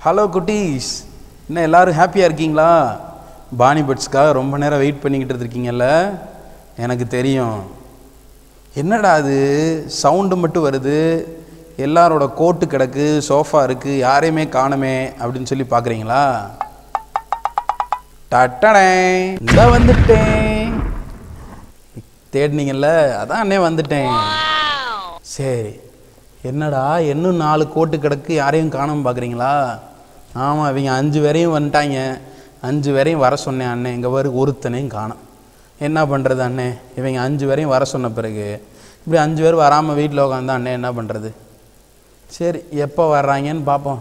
Hello குட்டீஸ் என்ன எல்லாரும் ஹாப்பியாக இருக்கீங்களா பானி பட்ஸ்க்காக ரொம்ப நேரம் வெயிட் பண்ணிக்கிட்டு இருக்கீங்கல்ல எனக்கு தெரியும் என்னடா அது சவுண்டு மட்டும் வருது எல்லாரோட கோட்டு கிடக்கு சோஃபா இருக்குது யாரையுமே காணுமே அப்படின்னு சொல்லி பார்க்குறீங்களா டட்டடே இந்த வந்துட்டேன் தேடினீங்கல்ல அதான் அண்ணே வந்துட்டேன் சரி என்னடா இன்னும் நாலு கோட்டு கிடக்கு யாரையும் காணாம பார்க்குறீங்களா ஆமாம் இவங்க அஞ்சு பேரையும் வந்துட்டாங்க அஞ்சு பேரையும் வர சொன்னேன் அண்ணே இங்கே வரு ஒருத்தனையும் காணோம் என்ன பண்ணுறது அண்ணே இவங்க அஞ்சு பேரையும் வர சொன்ன பிறகு இப்படி அஞ்சு பேர் வராமல் வீட்டில் உட்காந்தா அண்ணே என்ன பண்ணுறது சரி எப்போ வர்றாங்கன்னு பார்ப்போம்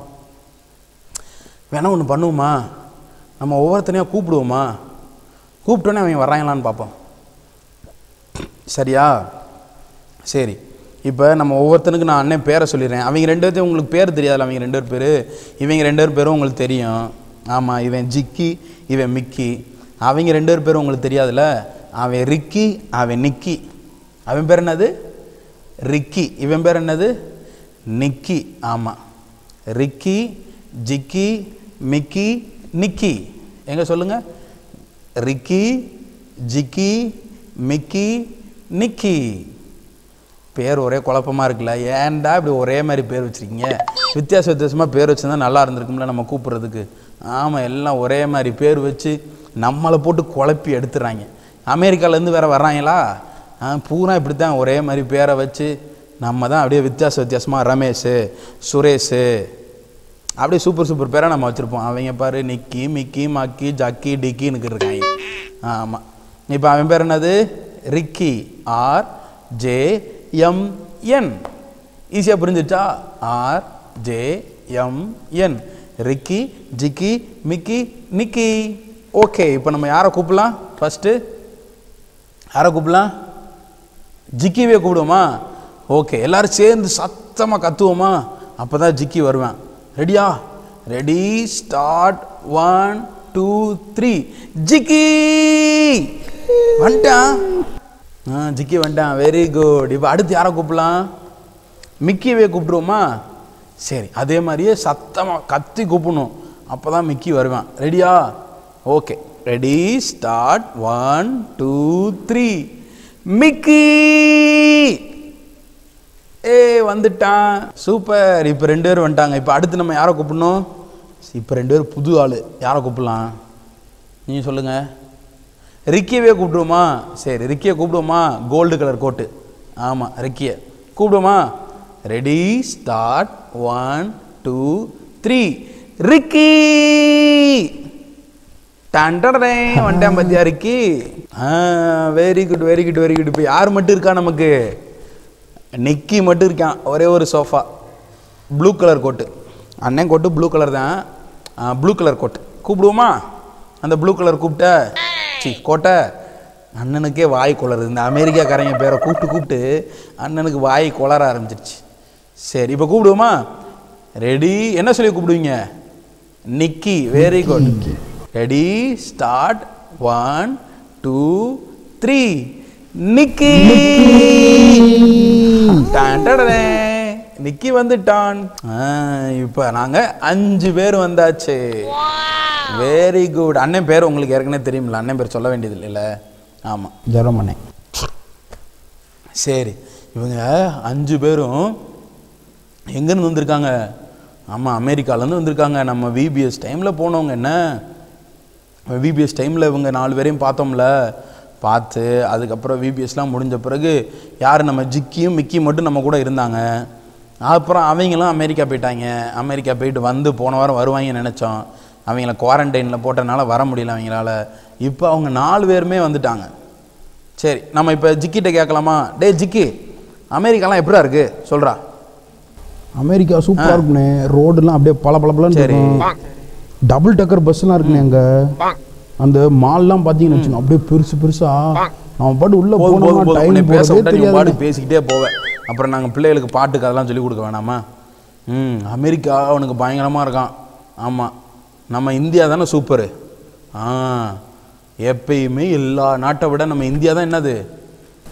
வேணா ஒன்று பண்ணுவோமா நம்ம ஒவ்வொருத்தனையும் கூப்பிடுவோமா கூப்பிட்டோன்னே அவங்க வர்றாங்களான்னு பார்ப்போம் சரியா சரி இப்போ நம்ம ஒவ்வொருத்தனுக்கு நான் அண்ணன் பேரை சொல்லிடுறேன் அவங்க ரெண்டு பேர்த்தையும் உங்களுக்கு பேர் தெரியாதுல்ல அவங்க ரெண்டு பேர் பேர் இவங்க ரெண்டு பேர் பேரும் உங்களுக்கு தெரியும் ஆமாம் இவன் ஜிக்கி இவன் மிக்கி அவங்க ரெண்டு பேர் பேரும் உங்களுக்கு தெரியாதுல்ல அவன் ரிக்கி அவன் நிக்கி அவன் பேர் என்னது ரிக்கி இவன் பேர் என்னது நிக்கி ஆமாம் ரிக்கி ஜிக்கி மிக்கி நிக்கி எங்க சொல்லுங்க ரிக்கி ஜிக்கி மிக்கி நிக்கி பேர் ஒரே குழப்பமா இருக்குல்ல ஏன்டா இப்படி ஒரே மாதிரி பேர் வச்சிருக்கீங்க வித்தியாச வித்தியாசமாக பேர் வச்சிருந்தா நல்லா இருந்திருக்கும்ல நம்ம கூப்பிட்றதுக்கு ஆமாம் எல்லாம் ஒரே மாதிரி பேர் வச்சு நம்மளை போட்டு குழப்பி எடுத்துடுறாங்க அமெரிக்காலேருந்து வேற வர்றாங்களா ஆ, பூரா இப்படி தான் ஒரே மாதிரி பேரை வச்சு நம்ம தான் அப்படியே வித்தியாச வித்தியாசமாக ரமேஷ் சுரேஷ் அப்படியே சூப்பர் சூப்பர் பேராக நம்ம வச்சுருப்போம் அவங்க பாரு நிக்கி மிக்கி மக்கி ஜக்கி டிக்கின்னு இருக்காங்க ஆமாம் இப்போ அவன் பேர் என்னது Ricky R J M N ஈஸியாக புரிஞ்சிச்சா R J M N Ricky Jiggy Mickey Nicky okay இப்போ நம்ம யாரை கூப்பிடலாம் ஃபஸ்ட்டு யாரை கூப்பிடலாம் ஜிக்கிவே கூப்பிடுவோமா ஓகே எல்லாரும் சேர்ந்து சத்தமாக கத்துவோமா அப்போ தான் ஜிக்கி வருவேன் ரெடியா ready start one two three Jiggy வந்துட்டான் ஆ ஜிக்கி வந்துட்டான் வெரி குட் இப்போ அடுத்து யாரை கூப்பிடலாம் மிக்கியவே கூப்பிடுவோமா சரி அதே மாதிரியே சத்தமாக கத்தி கூப்பிடணும் அப்போ தான் மிக்கி வருவேன் ரெடியா okay ready start one two three Mickey ஏ வந்துட்டான் சூப்பர் இப்போ ரெண்டு பேரும் வந்துட்டாங்க இப்போ அடுத்து நம்ம யாரை கூப்பிடணும் இப்போ ரெண்டு பேரும் புது ஆள் யாரை கூப்பிடலாம் நீங்கள் சொல்லுங்கள் ரிக்கியவே கூப்பிடுவோமா சரி ரிக்கியை கூப்பிடுவோமா கோல்டு கலர் கோட்டு ஆமாம் ரிக்கியை கூப்பிடுவோமா ready start one two three Ricky டண்டடே வந்துட்டேன் பத்தியா ரிக்கி ஆ very good very good very good இப்போ யார் மட்டும் இருக்கா நமக்கு நிக்கி மட்டும் இருக்கான் ஒரே ஒரு சோஃபா ப்ளூ கலர் கோட்டு அண்ணன் கோட்டு ப்ளூ கலர் தான் ப்ளூ கலர் கோட்டு கூப்பிடுவோமா அந்த ப்ளூ கலர் கூப்பிட்ட சி கோட்டை அண்ணனுக்கே வாய் குளருது இந்த அமெரிக்காக்காரங்க பேரை கூப்பிட்டு கூப்பிட்டு அண்ணனுக்கு வாய் குளர ஆரம்பிச்சிருச்சு சரி இப்போ கூப்பிடுவோமா ரெடி என்ன சொல்லி கூப்பிடுவீங்க Nicky very good ready start one two three Nicky டான் டடடே. நிக்கி வந்துட்டான் ஆ, இப்ப நாங்க அஞ்சு பேர் வந்தாச்சு வெரி குட் அண்ணன் பேர் உங்களுக்கு ஏற்கனவே தெரியுமில்ல அண்ணன் பேர் சொல்ல வேண்டியது இல்லைல்ல ஆமா ஜெரம் அண்ணன் சரி இவங்க அஞ்சு பேரும் எங்கேருந்து வந்திருக்காங்க ஆமாம் அமெரிக்காலேருந்து வந்திருக்காங்க நம்ம விபிஎஸ் டைமில் போனவங்க என்ன விபிஎஸ் டைமில் இவங்க நாலு பேரையும் பார்த்தோம்ல பார்த்து அதுக்கப்புறம் விபிஎஸ்லாம் முடிஞ்ச பிறகு யார் நம்ம ஜிக்கியும் மிக்கியும் மட்டும் நம்ம கூட இருந்தாங்க அப்புறம் அவங்களும் அமெரிக்கா போயிட்டாங்க அமெரிக்கா போயிட்டு வந்து போன வாரம் வருவாங்கன்னு நினச்சோம் அவங்கள குவாரண்டைனில் போட்டனால வர முடியல அவங்களால இப்போ அவங்க நாலு பேருமே வந்துட்டாங்க சரி நம்ம இப்போ ஜிக்கிட்ட கேட்கலாமா டேய் ஜிக்கி அமெரிக்காலாம் எப்படிடா இருக்கு சொல்கிறா அமெரிக்கா சூப்பரா இருக்குண்ணே ரோடுலாம் அப்படியே பல பல சரி. டபுள் டக்கர் பஸ்லாம் இருக்குண்ணே அங்க அந்த மால்லாம் பாத்தீங்கன்னு வச்சுக்கோங்க அப்படியே பெருசு பெருசா நம்ம பாட்டு உள்ள போதும் போதும் போனோம்னா போதும் டைம் உன்னை பேச போறதே விட்டா நீ தெரியாது பாட்டு பேசிக்கிட்டே போவேன் அப்புறம் நாங்கள் பிள்ளைகளுக்கு பாட்டுக்கு அதெல்லாம் சொல்லி கொடுக்க வேணாமா ம் அமெரிக்கா அவனுக்கு பயங்கரமாக இருக்கான் ஆமாம் நம்ம இந்தியா தானே சூப்பரு ஆ எப்பயுமே எல்லா நாட்டை விட நம்ம இந்தியா தான் என்னது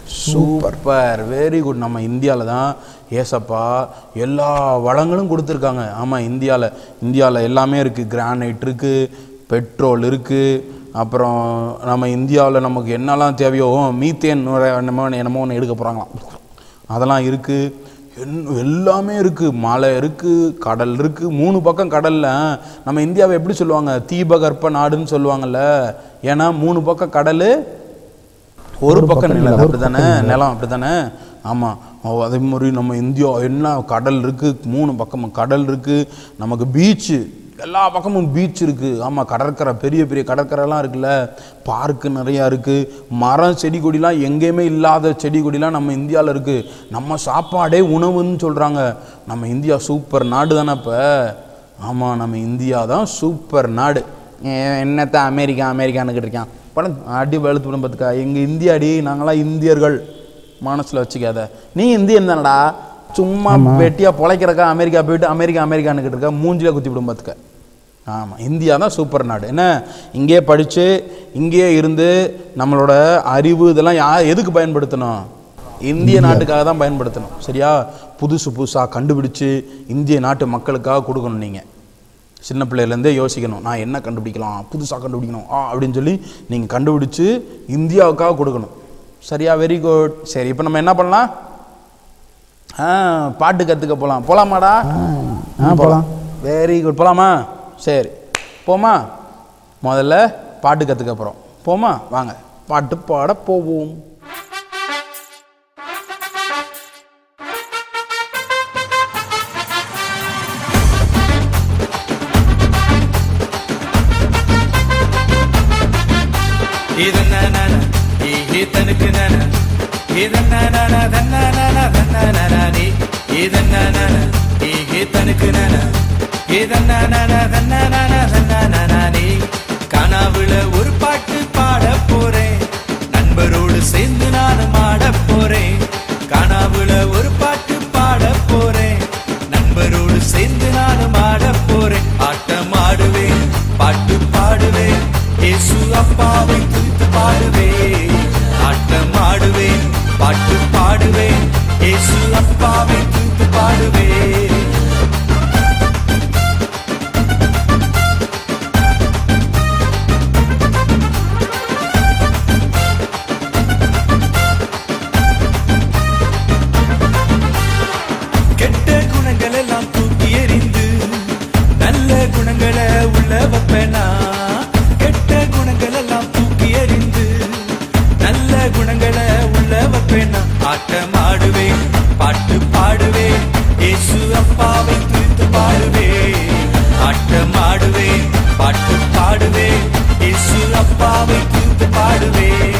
சூப்பர் வெரி குட் நம்ம இந்தியாவில் தான் ஏசப்பா எல்லா வளங்களும் கொடுத்துருக்காங்க ஆமாம் இந்தியாவில் இந்தியாவில் எல்லாமே இருக்குது கிரானைட் இருக்குது பெட்ரோல் இருக்குது அப்புறம் நம்ம இந்தியாவில் நமக்கு என்னெல்லாம் தேவையோ மீத்தேன் என்னமோ என்னமோ ஒன்று எடுக்க போகிறாங்களாம் அதெல்லாம் இருக்குது என் எல்லாமே இருக்குது மலை இருக்குது கடல் இருக்குது மூணு பக்கம் கடலில் நம்ம இந்தியாவை எப்படி சொல்லுவாங்க தீபகற்ப நாடுன்னு சொல்லுவாங்கல்ல ஏன்னா மூணு பக்கம் கடல் ஒரு பக்கம் நிலம் அப்படிதானே நிலம் அப்படிதானே ஆமாம் அதே மாதிரி நம்ம இந்தியா என்ன கடல் இருக்குது மூணு பக்கமும் கடல் இருக்குது நமக்கு பீச்சு எல்லா பக்கமும் பீச் இருக்குது ஆமாம் கடற்கரை பெரிய பெரிய கடற்கரைலாம் இருக்குல்ல பார்க்கு நிறையா இருக்குது மரம் செடி கொடிலாம் எங்கேயுமே இல்லாத செடி கொடிலாம் நம்ம இந்தியாவில் இருக்குது நம்ம சாப்பாடே உணவுன்னு சொல்கிறாங்க நம்ம இந்தியா சூப்பர் நாடு தானே இப்போ ஆமாம் நம்ம இந்தியா தான் சூப்பர் நாடு ஏன் என்னத்த அமெரிக்கா அமெரிக்கான்னு இருக்கான் படம் அடி வெளுத்து விடும் பார்த்துக்கா எங்கள் இந்தியா அடி நாங்களாம் இந்தியர்கள் மனசில் வச்சுக்காத நீ இந்தியன் தானடா சும்மா வெட்டியாக பொழைக்கிறக்கா அமெரிக்கா போயிட்டு அமெரிக்கா அமெரிக்கான்னு இருக்க மூஞ்சில குத்தி விடும் பார்த்துக்க ஆமாம் இந்தியா தான் சூப்பர் நாடு என்ன இங்கேயே படித்து இங்கேயே இருந்து நம்மளோட அறிவு இதெல்லாம் யா எதுக்கு பயன்படுத்தணும் இந்திய நாட்டுக்காக தான் பயன்படுத்தணும் சரியா புதுசு புதுசாக கண்டுபிடிச்சு இந்திய நாட்டு மக்களுக்காக கொடுக்கணும் நீங்கள் சின்ன பிள்ளையிலேருந்தே யோசிக்கணும் நான் என்ன கண்டுபிடிக்கலாம் புதுசாக கண்டுபிடிக்கணும் ஆ அப்படின்னு சொல்லி நீங்கள் கண்டுபிடிச்சு இந்தியாவுக்காக கொடுக்கணும் சரியா வெரி குட் சரி இப்போ நம்ம என்ன பண்ணலாம் ஆ பாட்டு கற்றுக்க போகலாம் போகலாமாடா ஆ போகலாம் வெரி குட் போகலாமா சரி போமா முதல்ல பாட்டு கற்றுக்க போகிறோம் போமா வாங்க பாட்டு பாட போவோம் இதன்னான ஈஹி தனக்கு நான இதன்னான தன்னான தன்னானே இதன்னான ஈஹி தனக்கு நான இதன்னான தன்னான தன்னானே கனாவுல ஒரு பாட்டு பாட போறேன் நண்பரோடு சேர்ந்து நானும் ஆட போறேன் கனாவுல ஒரு பாட்டு பாட போறேன் நண்பரோடு சேர்ந்து நானும் ஆட போறேன் ஆட்டம் ஆடுவேன் பாட்டு பாடுவேன் இயேசு அப்பாவை குறித்து பாடுவேன் ஆட்டம் ஆடுவேன் பாட்டு பாடுவேன் இயேசு அப்பாவை குறித்து பாடுவேன் கெட்ட குணங்கள் எல்லாம் தூக்கி எறிந்து நல்ல குணங்களை உள்ள வைப்பேனா கெட்ட குணங்கள் எல்லாம் தூக்கி எறிந்து நல்ல குணங்களை உள்ள வைப்பேனா ஆட்டம் ஆடுவேன் பாட்டு பாடுவேன் இயேசு அப்பாவை குறித்து பாடுவேன் ஆட்டம் ஆடுவேன் பாட்டு பாடுவேன் இயேசு அப்பாவை குறித்து பாடுவேன்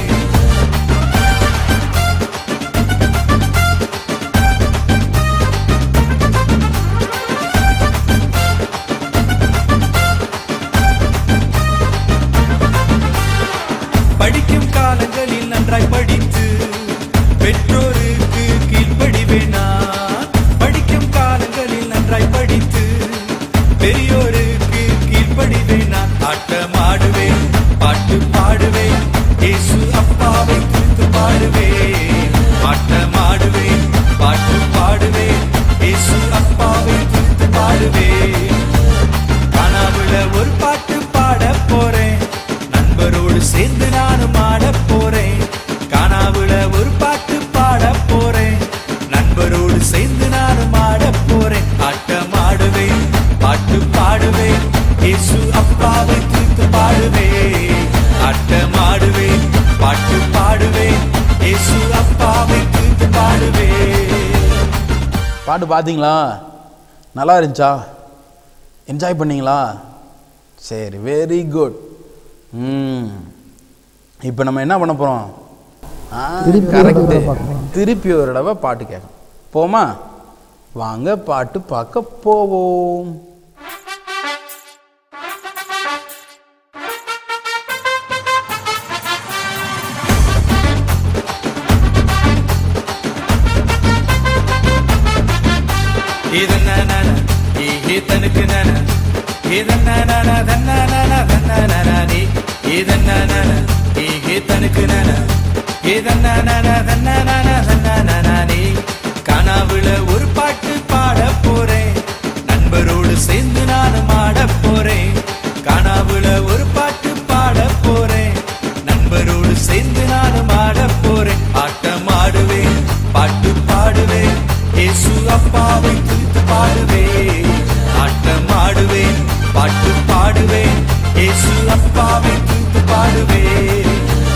படிக்கும் காலங்களில் நன்றாய் படித்து பெற்றோருக்கு கீழ்ப்படிவேனா படிக்கும் காலங்களில் நன்றாய் படித்து பெரியோருக்கு கீழ்ப்படிவேனா ஆட்டம் ஆடுவேன் பாட்டு பாடுவேன் இயேசு அப்பாவை குறித்து பாடுவேன் ஆட்டம் ஆடுவேன் பாட்டு பாடுவேன் இயேசு அப்பாவை குறித்து பாடுவேன் கனவுல ஒரு பாட்டு பாட போறேன் நண்பரோடு சேர்ந்து நானும் ஆட போறேன் கனவுல ஒரு பாட்டு பாட போறேன் நண்பரோடு சேர்ந்து நானும் ஆட போறேன் ஆட்டம் ஆடுவேன் பாட்டு பாடுவேன் இயேசு அப்பாவை குறித்து பாடுவேன் ஆட்டம் ஆடுவேன் பாட்டு பாடுவேன் இயேசு அப்பாவை குறித்து பாடுவேன் பாட்டு பார்த்தீங்களா நல்லா இருந்துச்சா என்ஜாய் பண்ணீங்களா சரி வெரி குட் ம் இப்போ நம்ம என்ன பண்ண போகிறோம் திருப்பி ஒரு கரெக்டு தடவை பார்க்கலாம். திருப்பி ஒரு தடவை பாட்டு கேட்கணும் போமா வாங்க பாட்டு பார்க்க போவோம் இதன்னான ஈஹி தனக்கு நான இதன்னான தன்னான தன்னானே இதன்னான ஈஹி தனக்கு நான ஏதன்னானே கனாவுல ஒரு பாட்டு பாட போறேன் நண்பரோடு சேர்ந்து நானும் ஆட போறேன் கனாவுல ஒரு பாட்டு பாட போறேன் நண்பரோடு சேர்ந்து நானும் ஆட போறேன் ஆட்டம் ஆடுவேன் பாட்டு பாடுவேன் இயேசு அப்பாவை குறித்து பாடுவேன் ஆட்டம் ஆடுவேன் பாட்டு பாடுவேன் இயேசு அப்பாவை குறித்து பாடுவேன்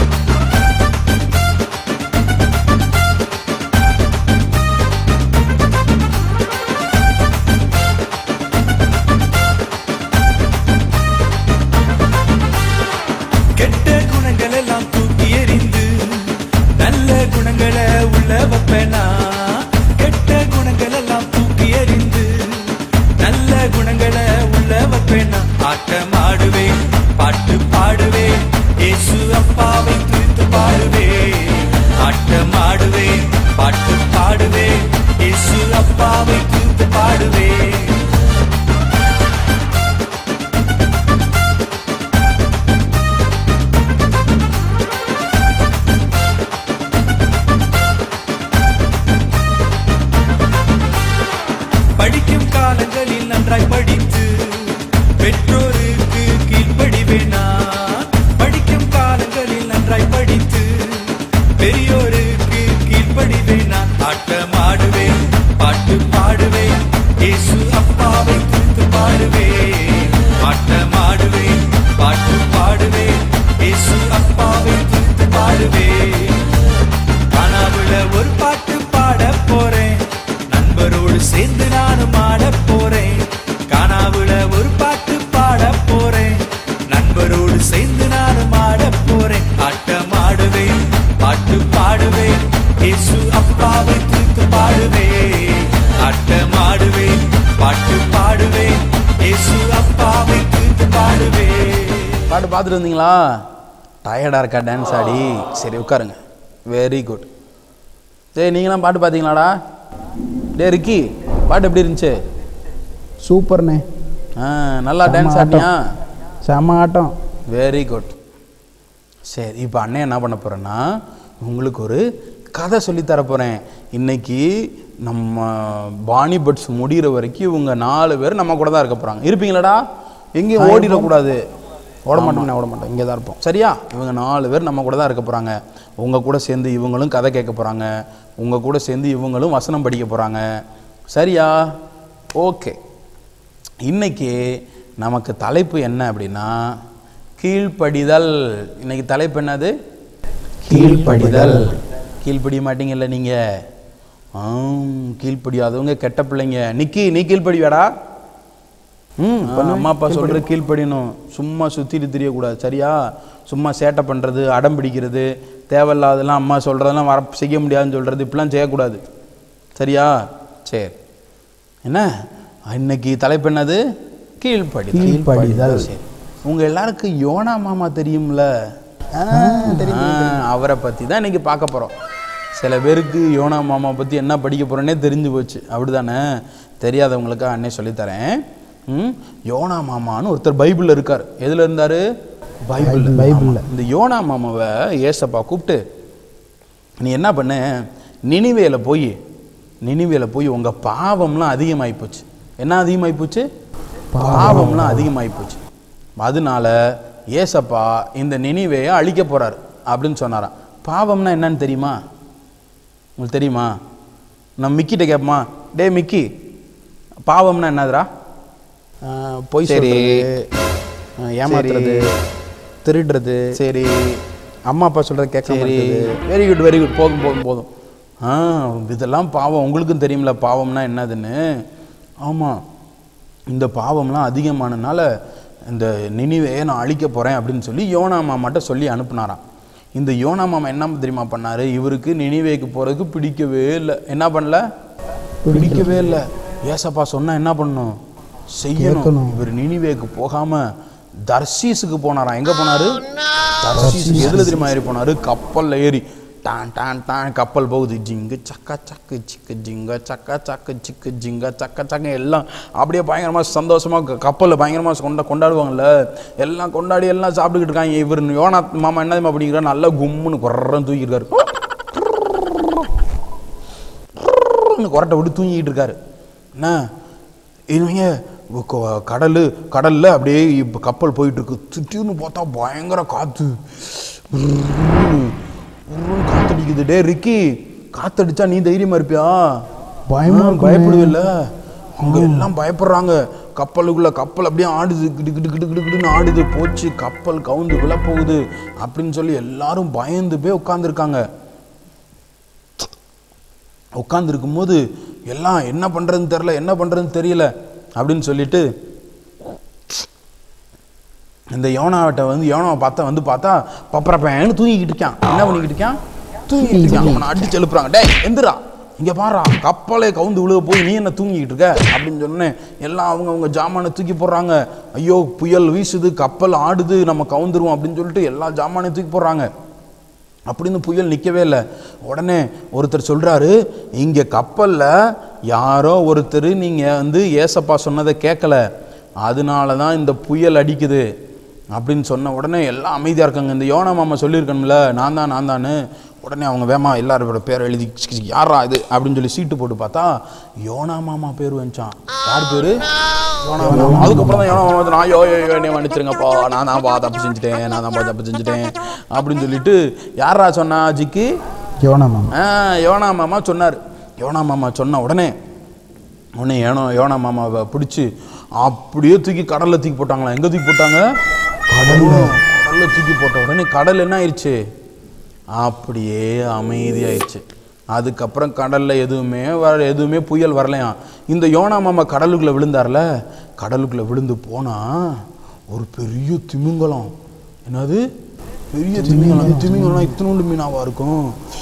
கெட்ட குணங்கள் எல்லாம் தூக்கி எறிந்து நல்ல குணங்களை உள்ள வைப்பேனா கெட்ட குணங்கள் எல்லாம் தூக்கி எறிந்து நல்ல குணங்களை உள்ள வைப்பேனா ஆட்டம் ஆடுவேன் பாட்டு பாடுவேன் இயேசு அப்பாவை குறித்து பாடுவேன் ஆட்டம் ஆடுவேன் பாட்டு பாடுவேன் இயேசு அப்பாவை குறித்து பாடுவேன் படிக்கும் காலங்களில் நன்றாய் படித்து பெற்றோருக்கு கீழ்ப்படிவேனா படிக்கும் காலங்களில் நன்றாய் படித்து பெரியோருக்கு கீழ்ப்படிவேனா ஆட்டம் ஆடுவேன் பாட்டு பாடுவேன் இயேசு அப்பாவை குறித்து பாடுவேன் ஆட்டம் ஆடுவேன் பாட்டு பாடுவேன் இயேசு அப்பாவை குறித்து பாடுவேன் கனவுல ஒரு பாட்டு பாட போறேன் நண்பரோடு சேர்ந்து நானும் ஆட போறேன் கனவுல ஒரு பாட்டு பாட போறேன் நண்பரோடு சேர்ந்து நானும் ஆட போறேன் ஆட்டம் ஆடுவேன் பாட்டு பாடுவேன் இயேசு அப்பாவை குறித்து பாடுவேன் ஆட்டம் ஆடுவேன் பாட்டு பாடுவேன் இயேசு அப்பாவை குறித்து பாடுவேன் பாட்டு பார்த்துட்டு வந்தீங்களா டயர்டாக இருக்கா டான்ஸ் ஆடி சரி உட்காருங்க வெரி குட் டேய் நீங்களாம் பாட்டு பார்த்தீங்களாடா டே ரிக்கி பாட்டு எப்படி இருந்துச்சு சூப்பர்ண்ணே ஆ நல்லா செம டான்ஸ் ஆட்டம். ஆடினியா செம ஆட்டம் வெரி குட் சரி இப்போ அண்ணன் என்ன பண்ண போகிறேன்னா உங்களுக்கு ஒரு கதை சொல்லித் தர போகிறேன் இன்னைக்கு நம்ம பாணி பட்ஸ் முடிகிற வரைக்கும் இவங்க நாலு பேர் நம்ம கூட தான் இருக்க போகிறாங்க இருப்பீங்களாடா எங்கேயும் ஓடிடக்கூடாது ஓட மாட்டேன் ஓட மாட்டேன் இங்கே தான் இருப்போம் சரியா இவங்க நாலு பேர் நம்ம கூட தான் இருக்க போகிறாங்க உங்கள் கூட சேர்ந்து இவங்களும் கதை கேட்க போகிறாங்க உங்கள் கூட சேர்ந்து இவங்களும் வசனம் படிக்க போகிறாங்க சரியா ஓகே இன்னைக்கு நமக்கு தலைப்பு என்ன அப்படின்னா கீழ்ப்படிதல் இன்னைக்கு தலைப்பு என்னது கீழ்ப்படிதல் கீழ்ப்படிய மாட்டீங்கல்ல நீங்கள் ஆம் கீழ்ப்படியாதவங்க கெட்ட பிள்ளைங்க நிக்கி நீ கீழ்ப்படிவாடா ம் அம்மா அப்பா சொல்கிற கீழ்ப்படியணும் சும்மா சுற்றிட்டு தெரியக்கூடாது சரியா சும்மா சேட்டை பண்ணுறது அடம் பிடிக்கிறது தேவையில்லாதெல்லாம் அம்மா சொல்கிறதெல்லாம் வர செய்ய முடியாதுன்னு சொல்கிறது இப்படிலாம் செய்யக்கூடாது சரியா சரி என்ன இன்னைக்கு தலைப்பு என்னது கீழ்ப்படி கீழ்ப்படிதல். சரி உங்கள் எல்லாருக்கும் யோனா மாமா தெரியும்ல ஆ, அவரை பற்றி தான் இன்னைக்கு பார்க்க போகிறோம் சில பேருக்கு யோனா மாமா பற்றி என்ன படிக்க போகிறோன்னே தெரிஞ்சு போச்சு அப்படிதானே தெரியாதவங்களுக்கு அண்ணே சொல்லித்தரேன் ம் யோனா மாமான்னு ஒருத்தர் பைபிளில் இருக்கார் எதில் இருந்தார் பைபிள் பைபிள்ல. இந்த யோனா மாமாவை ஏசப்பா கூப்பிட்டு நீ என்ன பண்ண நினிவேல போய் நினிவேல போய் உங்கள் பாவம்லாம் அதிகமாகி போச்சு என்ன அதிகமாகி போச்சு பாவம்லாம் அதிகமாகி போச்சு அதனால ஏசப்பா இந்த நினிவேயை அழிக்க போறார் அப்படின்னு சொன்னாராம் பாவம்னா என்னன்னு தெரியுமா உங்களுக்கு தெரியுமா நம்ம மிக்கிட்ட கேட்போமா டே மிக்கி பாவம்னா என்னதுடா ஆஹ் பொய் சரி. சொல்றது ஆஹ் ஏமாத்துறது திருடுறது சரி அம்மா அப்பா சொல்றத கேட்க சரி மாட்டேங்குது வெரி குட் வெரி குட் போதும் போதும் போதும் ஆ இதெல்லாம் பாவம் உங்களுக்கும் தெரியும்ல பாவம்னா என்னதுன்னு ஆமாம் இந்த பாவம்லாம் அதிகமானனால இந்த நினிவையை நான் அழிக்க போகிறேன் அப்படின்னு சொல்லி யோனா மாமாட்ட சொல்லி அனுப்புனாராம் இந்த யோனா மாமா என்ன தெரியுமா பண்ணாரு இவருக்கு நினிவேக்கு போகிறதுக்கு பிடிக்கவே இல்லை என்ன பண்ணல பிடிக்கவே இல்லை ஏசப்பா சொன்னா என்ன பண்ணணும் செய்யணும் கேட்கணும். இவர் நினிவேக்கு போகாம தர்சீஸுக்கு போனாராம் எங்க போனாரு தர்சீஸ் எதுல தெரியுமா ஏறி போனாரு கப்பல்ல ஏறி டான் டான் டான் கப்பல் போகுது ஜிங்கு சக்கா சக்கு சிக்கு ஜிங்க சக்கா சக்கு சிக்கு ஜிங்க சக்கா சக்க எல்லாம் அப்படியே பயங்கரமாக சந்தோஷமாக கப்பலில் பயங்கரமாக கொண்டா கொண்டாடுவாங்கல்ல எல்லாம் கொண்டாடி எல்லாம் சாப்பிட்டுக்கிட்டு இருக்காங்க இவர் யோனா மாமா என்ன தெரியுமா பண்ணிக்கிறார் நல்லா கும்முன்னு குறன்னு தூக்கியிருக்காரு குரட்டை விட்டு தூங்கிக்கிட்டு இருக்காரு என்ன இவங்க கொ- கடலு கடல்ல அப்படியே இப்போ கப்பல் போயிட்டு இருக்கு திடீர்னு பார்த்தா பயங்கர காத்து உருன்னு, உருன்னு காத்தடிக்குது டே ரிக்கி காத்தடிச்சா நீ தைரியமா இருப்பியா பயமா ஆ, இருக்குமே. பயப்படுவில்ல அவங்க எல்லாம் பயப்படுறாங்க கப்பலுக்குள்ள கப்பல் அப்படியே ஆடுது கிடு கிடு கிடு கிடு கிடுன்னு ஆடுது போச்சு கப்பல் கவுந்து விழ போகுது அப்படின்னு சொல்லி எல்லாரும் பயந்து போய் உட்காந்துருக்காங்க உட்காந்துருக்கும் போது எல்லாம் என்ன பண்ணுறதுன்னு தெரில என்ன பண்ணுறதுன்னு தெரியல அப்படின்னு சொல்லிட்டு இந்த யோனாவட்ட வந்து யோனாவை பார்த்தா வந்து பார்த்தா பப்பரப்பேன்னு தூங்கிக்கிட்டு இருக்கான் என்ன பண்ணிக்கிட்டு இருக்கான் தூங்கிக்கிட்டு இருக்கான் அவனை அடிச்சு எழுப்புறாங்க டேய் எந்திரா இங்க பாரா கப்பலே கவுந்து விழுக போய் நீ என்ன தூங்கிக்கிட்டு இருக்க அப்படின்னு சொன்னேன் எல்லாம் அவங்க அவங்க ஜாமானை தூக்கி போடுறாங்க ஐயோ புயல் வீசுது கப்பல் ஆடுது நம்ம கவுந்துருவோம் அப்படின்னு சொல்லிட்டு எல்லா ஜாமானையும் தூக்கி போடுறாங்க அப்படின்னு புயல் நிற்கவே இல்லை உடனே ஒருத்தர் சொல்கிறாரு இங்கே கப்பலில் யாரோ ஒருத்தர் நீங்கள் வந்து ஏசப்பா சொன்னதை கேட்கல அதனால தான் இந்த புயல் அடிக்குது அப்படின்னு சொன்ன உடனே எல்லாம் அமைதியாக இருக்காங்க இந்த யோனா மாமா சொல்லியிருக்கணும்ல நான் தான் நான் தானு உடனே அவங்க வேமா எல்லாரோட பேரை எழுதி சி, சி, யாரா இது அப்படின்னு சொல்லி சீட்டு போட்டு பார்த்தா யோனா மாமா பேர் வந்துச்சான் யார் பேர் யோனா மாமா அதுக்கப்புறம் தான் யோனா மாமா வந்து, நான் யோ யோ யோ என்னை மன்னிச்சிருங்கப்பா நான் தான் பா தப்பு செஞ்சுட்டேன் நான் தான் பா தப்பு செஞ்சுட்டேன் அப்படின்னு சொல்லிட்டு யாரா சொன்னா ஜிக்கி யோனா மாமா ஆ யோனா மாமா சொன்னார் யோனா மாமா சொன்ன உடனே உடனே ஏனோ யோனா மாமாவை பிடிச்சி அப்படியே தூக்கி கடல்ல தூக்கி போட்டாங்களா எங்க தூக்கி போட்டாங்க கடல்ல கடல்ல தூக்கி போட்ட உடனே கடல் என்ன ஆயிடுச்சு அப்படியே அமைதியாயிடுச்சு அதுக்கப்புறம் கடல்ல எதுவுமே வர எதுவுமே புயல் வரலையாம் இந்த யோனா மாமா கடலுக்குள்ள விழுந்தார்ல கடலுக்குள்ள விழுந்து போனா ஒரு பெரிய திமிங்கலம் என்னது பெரிய திமிங்கலம் திமிங்கலம் இத்தனோண்டு மீனாவா இருக்கும்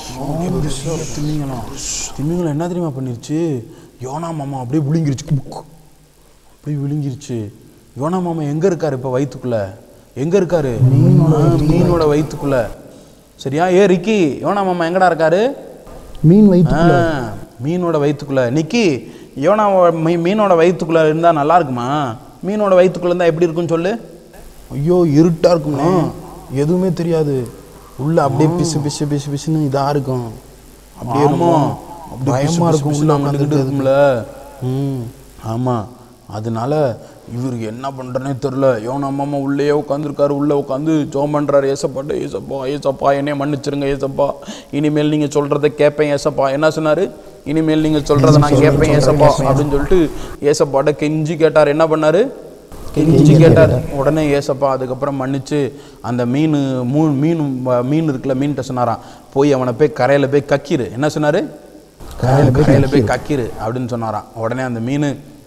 பெருசா ஒரு திமிங்கலம் திமிங்கலம் என்ன தெரியுமா பண்ணிருச்சு யோனா மாமா அப்படியே விழுங்கிருச்சு குமுக்கு. அப்படியே விழுங்கிருச்சு யோனா மாமா எங்க இருக்காரு இப்ப வயித்துக்குள்ள எங்க இருக்காரு ஆ, மீனோட வயித்துக்குள்ள சரியா ஏ ரிக்கி யோனா மாமா எங்கடா இருக்காரு மீன் வைத்து ஆ, மீனோட வயித்துக்குள்ள நிக்கி யோனா மீனோட வயித்துக்குள்ள இருந்தா நல்லா இருக்குமா மீனோட வயித்துக்குள்ள இருந்தா எப்படி இருக்கும்னு சொல்லு ஐயோ இருட்டா இருக்கும்னா எதுவுமே தெரியாது உள்ள அப்படியே பிசு பிசு பிசு பிசுன்னு இதா இருக்கும் அப்படியே இருக்கும் பயமா இருக்கும் உள்ள உட்காந்துக்கிட்டு இருக்கும்ல ம் ஆமா அதனால இவருக்கு என்ன பண்றனே தெரில யோனா மாமா உள்ளேயே உட்காந்துருக்காரு உள்ள உட்காந்து ஜோம் பண்றாரு ஏசப்பாட்ட ஏசப்பா ஏசப்பா என்னைய மன்னிச்சிருங்க ஏசப்பா இனிமேல் நீங்க சொல்றதை கேட்பேன் ஏசப்பா என்ன சொன்னாரு இனிமேல் நீங்க சொல்றதை நான் கேட்பேன் ஏசப்பா அப்படின்னு சொல்லிட்டு ஏசப்பாட்ட கெஞ்சி கேட்டார் என்ன பண்ணாரு கெஞ்சி கேட்டார் உடனே ஏசப்பா அதுக்கப்புறம் மன்னிச்சு அந்த மீன் மூ மீன் வ- மீன் இருக்குல்ல மீன்கிட்ட சொன்னாராம் போய் அவனை போய் கரையில போய் கக்கிரு என்ன சொன்னாரு கரையில போய் கரையில போய் கக்கிரு அப்படின்னு சொன்னாராம் உடனே அந்த மீன்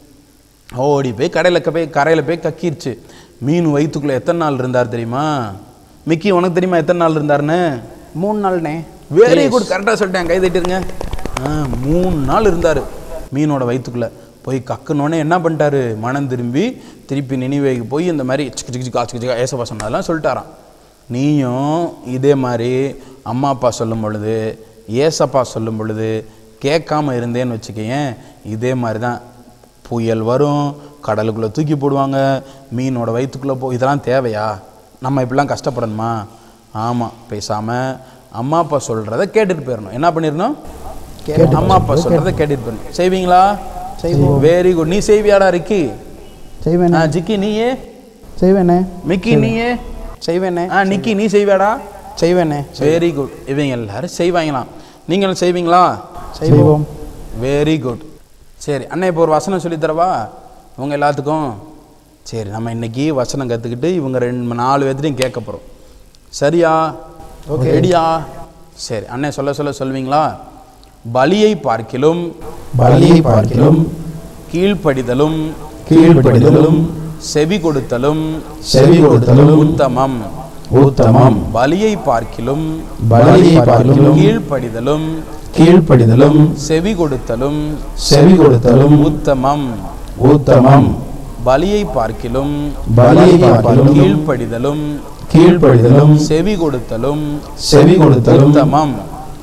ஓடி போய் கடையில் போய் கரையில் போய் கக்கிருச்சு மீன் வயிற்றுக்குள்ளே எத்தனை நாள் இருந்தார் தெரியுமா மிக்கி உனக்கு தெரியுமா எத்தனை நாள் இருந்தாருன்னு மூணு நாள்னே வெரி குட் கரெக்டாக சொல்லிட்டேன் கை தட்டிருங்க ஆ மூணு நாள் இருந்தார் மீனோட வயிற்றுக்குள்ளே போய் கக்குனோடனே என்ன பண்ணிட்டாரு மனம் திரும்பி திருப்பி நினைவேக்கு போய் இந்த மாதிரி சிக்கு சிக்கு சிக்கா சிக்கு சிக்கா ஏசப்பா சொன்னதெல்லாம் சொல்லிட்டாராம் நீயும் இதே மாதிரி அம்மா அப்பா சொல்லும் பொழுது ஏசப்பா சொல்லும் பொழுது கேட்காம இருந்தேன்னு வச்சுக்கேன் இதே மாதிரி தான் புயல் வரும் கடலுக்குள்ளே தூக்கி போடுவாங்க மீனோட வயிற்றுக்குள்ளே போ இதெல்லாம் தேவையா நம்ம இப்படிலாம் கஷ்டப்படணுமா ஆமாம் பேசாமல் அம்மா அப்பா சொல்கிறத கேட்டுட்டு போயிடணும் என்ன பண்ணிடணும் அம்மா அப்பா சொல்கிறத கேட்டுட்டு போயிடணும் செய்வீங்களா செய்வோம் வெரி குட் நீ செய்வியாடா ரிக்கி செய்வேனே ஆ ஜிக்கி நீயே செய்வேனே மிக்கி நீயே செய்வேனே ஆ நிக்கி நீ செய்வியாடா செய்வேனே வெரி குட் இவங்க எல்லாரும் செய்வாங்களாம் நீங்களும் செய்வீங்களா செய்வோம் வெரி குட் சரி அண்ணா இப்போ ஒரு வசனம் சொல்லித் தரவா உங்க எல்லாத்துக்கும் சரி நம்ம இன்னைக்கு வசனம் கற்றுக்கிட்டு இவங்க ரெண்டு நாலு பேர்த்தையும் கேட்க போகிறோம் சரியா ஓகே ரெடியா சரி அண்ணே சொல்ல சொல்ல சொல்வீங்களா பலியை பார்க்கிலும் பலியை பார்க்கிலும் கீழ்ப்படிதலும் கீழ்ப்படிதலும் செவி கொடுத்தலும் செவி கொடுத்தலும் உத்தமம் உத்தமம் பலியை பார்க்கிலும் பலியை பார்க்கிலும் கீழ்ப்படிதலும் கீழ்ப்படிதலும் செவி கொடுத்தலும் செவி கொடுத்தலும் உத்தமம் உத்தமம் பலியை பார்க்கிலும் பலியை பார்க்கிலும் கீழ்ப்படிதலும் கீழ்ப்படிதலும் செவி கொடுத்தலும் செவி கொடுத்தலும் உத்தமம்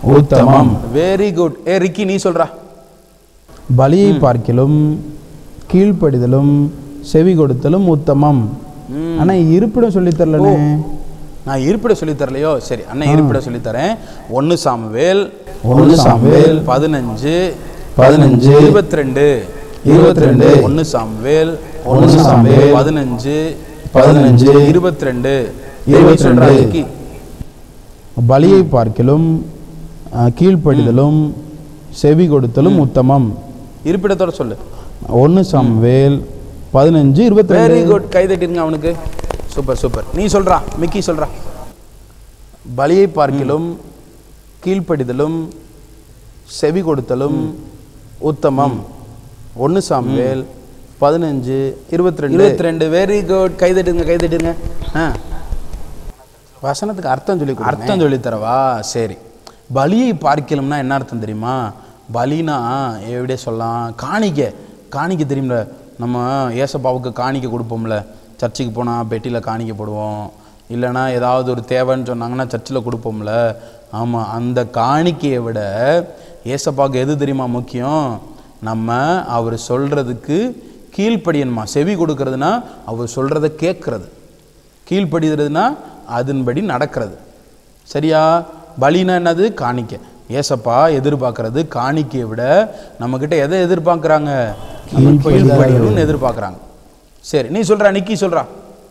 உத்தமம் வெரி குட் ஏ ரிக்கி நீ சொல்றா பலியை பார்க்கிலும் கீழ்ப்படிதலும் செவி கொடுத்தலும் உத்தமம் ம். ஆனா இருப்பிடம் சொல்லித் தரலனே நான் இருப்பிட சொல்லித் தரலையோ சரி அண்ணன் இருப்பிட சொல்லித் தரேன் ஒன்னு சாமுவேல் ஒன்று சாமுவேல் பதினஞ்சு பதினஞ்சு இருபத்தி ரெண்டு இருபத்தி ரெண்டு ஒன்னு சாமுவேல் ஒன்று சாமுவேல் பதினஞ்சு பதினஞ்சு இருபத்தி ரெண்டு இருபத்தி ரெண்டு. ரிக்கி பலியை பார்க்கிலும் அஹ், கீழ்ப்படிதலும் செவி கொடுத்தலும் உத்தமம் இருப்பிடத்தோட சொல்லு ஒன்று சாமுவேல் பதினஞ்சு இருபத்தி வெரி ரெண்டு குட் கை தட்டிருங்க அவனுக்கு சூப்பர் சூப்பர் நீ சொல்றா மிக்கி சொல்றா பலியை பார்க்கிலும் கீழ்ப்படிதலும் செவி கொடுத்தலும் உத்தமம் ஒன்று சாமுவேல் பதினஞ்சு இருபத்தி ரெண்டு இருபத்தி ரெண்டு வெரி குட் கை தட்டுங்க கை தட்டுங்க ஆ வசனத்துக்கு அர்த்தம் சொல்லி அர்த்தம் சொல்லி தரவா சரி பலியை பார்க்கலும்னா என்ன அர்த்தம் தெரியுமா பலினா எப்படியே சொல்லலாம் காணிக்க காணிக்க தெரியும்ல நம்ம ஏசப்பாவுக்கு காணிக்க கொடுப்போம்ல சர்ச்சுக்கு போனால் பெட்டியில் காணிக்க போடுவோம் இல்லைன்னா ஏதாவது ஒரு தேவைன்னு சொன்னாங்கன்னா சர்ச்சில் கொடுப்போம்ல ஆமாம் அந்த காணிக்கையை விட ஏசப்பாவுக்கு எது தெரியுமா முக்கியம் நம்ம அவர் சொல்கிறதுக்கு கீழ்ப்படியணுமா செவி கொடுக்கறதுனா அவர் சொல்கிறத கேட்குறது கீழ்ப்படிகிறதுனா அதன்படி நடக்கிறது சரியா பலினா என்னது காணிக்க ஏசப்பா எதிர்பார்க்கறது காணிக்கையை விட நம்மக்கிட்ட எதை எதிர்பார்க்குறாங்க கீழ்ப்படியணும்னு எதிர்பார்க்குறாங்க சரி நீ சொல்றா நிக்கி சொல்றா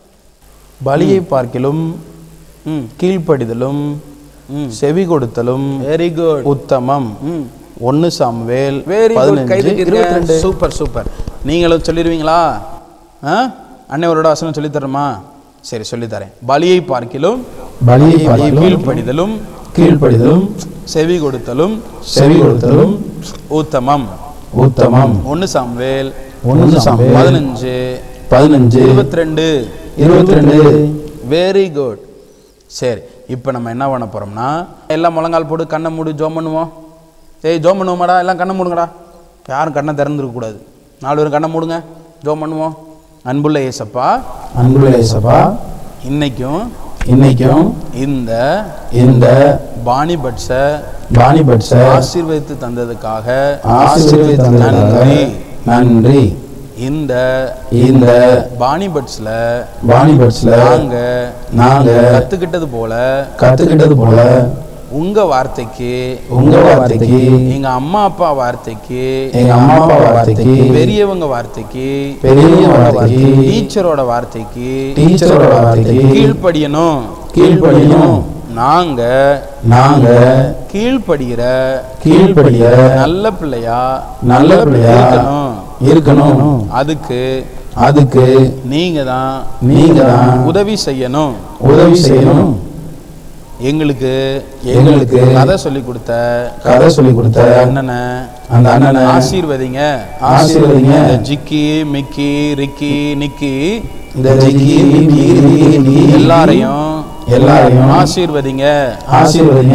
பலியை பார்க்கிலும் ம் கீழ்ப்படிதலும் செவி கொடுத்தலும் வெரி குட் உத்தமம் ஒன்னு சாமுவேல் Very good. கை பதினஞ்சு தட்டிருங்க. இருபத்தி ரெண்டு சூப்பர் சூப்பர் நீங்களும் சொல்லிடுவீங்களா ஆ அன்னைவரோட வசனம் சொல்லித் தரமா சரி சொல்லித்தரேன் பலியை பார்க்கிலும் பலியை பார்க்கிலும் கீழ்ப்படிதலும் கீழ்ப்படிதலும் செவி கொடுத்தலும் செவி கொடுத்தலும் உத்தமம் உத்தமம் ஒன்னு சாமுவேல் ஒன்று சாமுவேல் பதினஞ்சு பதினஞ்சு இருபத்தி ரெண்டு இருபத்தி ரெண்டு வெரி குட் சரி இப்போ நம்ம என்ன பண்ண போறோம்னா எல்லாம் முழங்கால் போட்டு கண்ணை மூடி ஜோம் பண்ணுவோம் ஏய் ஜோம் பண்ணுவோமாடா எல்லாம் கண்ணை மூடுங்கடா யாரும் கண்ணை திறந்துருக்க கூடாது நாலு பேரும் கண்ணை மூடுங்க ஜோம் பண்ணுவோம் அன்புள்ள ஏசப்பா அன்புள்ள இயேசப்பா இன்னைக்கும் இன்னைக்கும் இந்த இந்த பாணி பட்ஸை பாணி பட்ஸ ஆசீர்வதித்து தந்ததுக்காக ஆசீர்வதித்து தந்ததற்காக நன்றி நன்றி இந்த இந்த பாணி பட்ஸ்ல பாணி பட்ஸ்ல நாங்க நாங்க கத்துக்கிட்டது போல கத்துக்கிட்டது போல உங்க வார்த்தைக்கு உங்க வார்த்தைக்கு எங்க அம்மா அப்பா வார்த்தைக்கு எங்க அம்மா அப்பா வார்த்தைக்கு பெரியவங்க வார்த்தைக்கு பெரியவங்க வார்த்தைக்கு டீச்சரோட வார்த்தைக்கு டீச்சரோட வார்த்தைக்கு கீழ்ப்படியணும் கீழ்ப்படியணும் நாங்க நாங்க கீழ்ப்படுகிற கீழ்ப்படிய நல்ல பிள்ளையா நல்ல பிள்ளையா இருக்கணும் இருக்கணும் அதுக்கு அதுக்கு நீங்க தான் நீங்க தான் உதவி செய்யணும் உதவி செய்யணும் எங்களுக்கு எங்களுக்கு கதை சொல்லி கொடுத்த கதை சொல்லி கொடுத்த அண்ணனை அந்த அண்ணனை ஆசீர்வதிங்க ஆசீர்வதிங்க. இந்த ஜிக்கி மிக்கி ரிக்கி நிக்கி இந்த ஜிக்கி, மிக்கி, ரிக்கி, நிக்கி, எல்லாரையும் எல்லாரையும் ஆசீர்வதிங்க ஆசீர்வதிங்க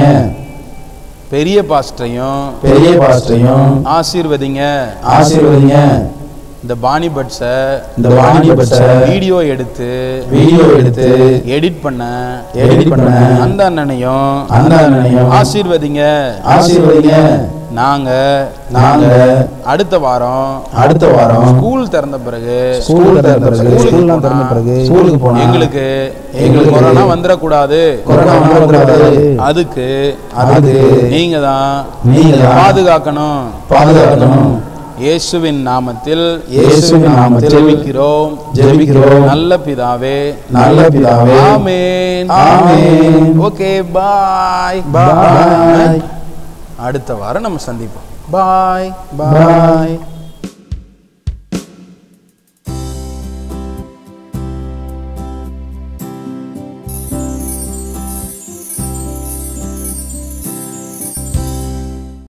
பெரிய பாஸ்டரையும் பெரிய பாஸ்டையும் ஆசீர்வதிங்க ஆசீர்வதிங்க இந்த பாணி பட்ஸை இந்த வாணி பட்ஸ வீடியோ எடுத்து வீடியோ எடுத்து எடிட் பண்ண எடிட் பண்ண அந்த அண்ணனையும் அந்த அண்ணனையும் ஆசீர்வதிங்க ஆசீர்வதிங்க நாங்க நாங்க அடுத்த வாரம் அடுத்த வாரம் ஸ்கூல் திறந்த பிறகு ஸ்கூல் திறந்த பிறகு ஸ்கூலுக்கு ஸ்கூல்லாம் போனா, திறந்த பிறகு ஸ்கூலுக்கு போனா எங்களுக்கு எங்களுக்கு எங்களுக்கு கொரோனா வந்துடக்கூடாது கொரோனா வந்துடக்கூடாது. அதுக்கு அதுக்கு நீங்க தான் நீங்க தான் பாதுகாக்கணும் பாதுகாக்கணும் இயேசுவின் நாமத்தில் இயேசுவின் நாமத்தில் ஜெபிக்கிறோம் ஜெபிக்கிறோம் நல்ல பிதாவே நல்ல பிதாவே ஆமென் ஆமென். ஓகே பாய் பாய் அடுத்த வாரம் நம்ம சந்திப்போம் பாய் பாய்